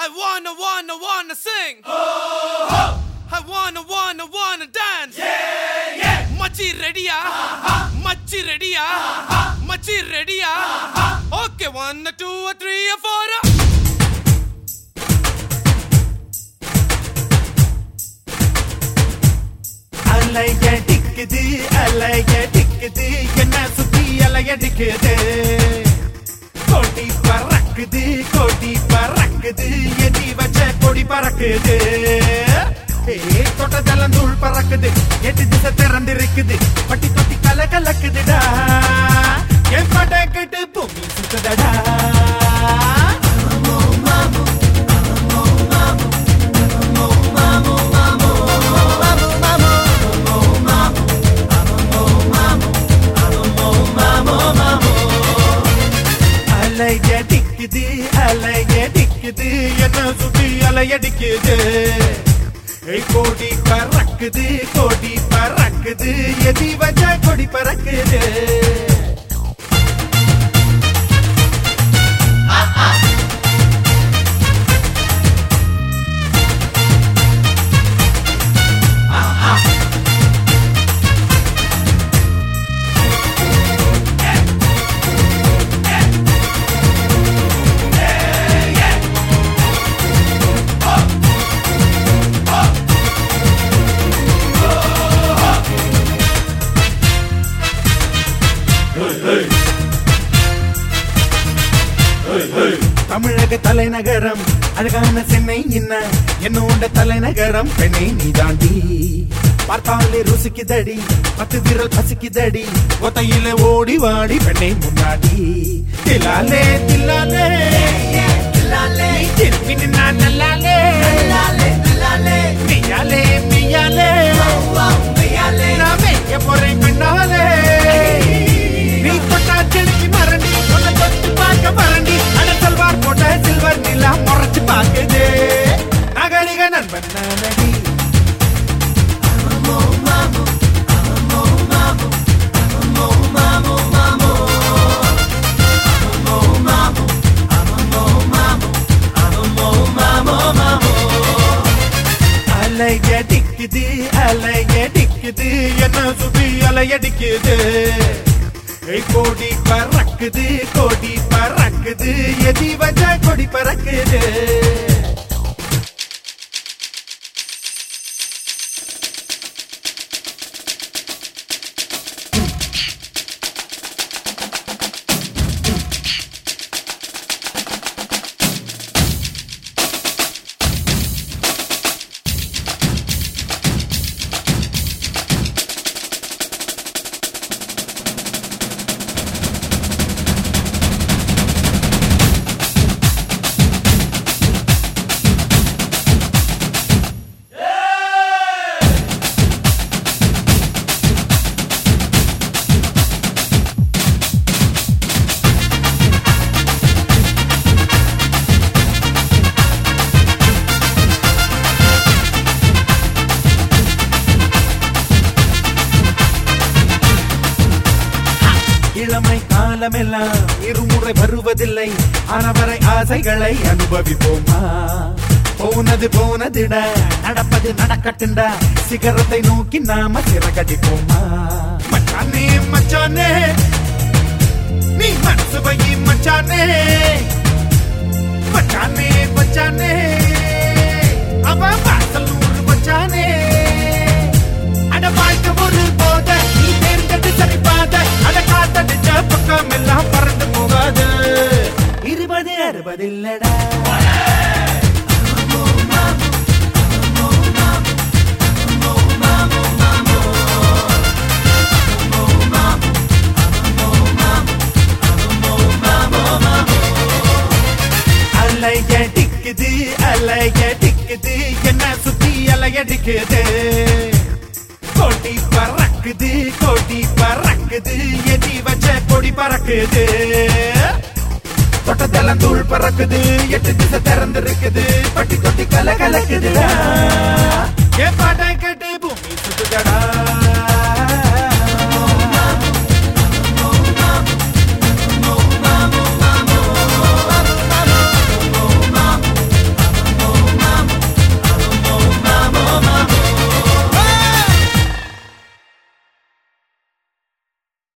I wanna, wanna, wanna sing. I wanna, wanna, wanna dance. Yeah, yeah. Machi ready-யா? Machi ready-யா? Machi ready-யா? Okay, one, two, three, four. அலைய டிக்குது அலைய டிக்குது என்ன சுத்தி அலையடிக்குது கொடி பறக்குது கொடி பறக்குது எதி வச்ச கொடி பறக்குது ஏ தொட்டதெல்லாம் தூள் பறக்குது எட்டு திசை திறந்திருக்குது பட்டி தொட்டி கல கலக்குதுடா என் பட கட்டு பூமி சுத்துதடா அலைய டிக்குது அலைய டிக்குது என்ன சுத்தி அலையடிக்குது ஏய் கோடி பறக்குது கோடி பறக்குது எதி வச்ச கொடி பறக்குது தமிழக தலைநகரம் அழகான சென்னை என்ன என்னோட தலைநகரம் பெண்ணை நீதாண்டி பார்த்தாலே ருசிக்குதடி பத்து விரல் பசிக்குதடி ஒத்தையில ஓடி வாடி பெண்ணை முன்னாடி தில்லாலே தில்லாலே நீ திரும்பி நின்னா நல்லாலே நீயாலே நீயாலே நான் மேய்க்க போறேன் பெண்ணாலே நீ கொட்டா செலுத்தி மறண்டி உன்னை தொட்டு பார்க்க மறண்டி அட சல்வார் போட்ட சில்வர் நிலா முறைச்சு பார்க்குது நகரிக நண்பன் நானடி அலைய டிக்குது அலைய டிக்குது என்ன சுத்தி அலையடிக்குது ஏய் கோடி பறக்குது கோடி பறக்குது எதி வச்ச கொடி பறக்குது இளமை காலமெல்லாம் இருமுறை வருவதில்லை ஆனவரை ஆசைகளை அனுபவிப்போமா போனது போனதுடா நடப்பது நடக்கட்டுண்டா சிகரத்தை நோக்கி நாம சிறகடிப்போமா மச்சானே மச்சானே நீ மனசு வை மச்சானே மச்சானே மச்சானே அவன் வாசல் நூறு மச்சானே அட வாழ்க்கை ஒரு போத நீ தேர்ந்தெடு சரி பாத அட காத்தடிச்ச பக்கம் எல்லாம் பறந்து போகாது இருபது அறுபது இல்லடா அலைய டிக்குது அலைய டிக்குது என்ன சுத்தி அலையடிக்குது கொடி பறக்குது கொடி பறக்குது எதி வச்ச கொடி பறக்குது தொட்டதெல்லாம் தூள் பறக்குது எட்டு திசை திறந்து இருக்குது பட்டி தொட்டி கல கலக்குதுடா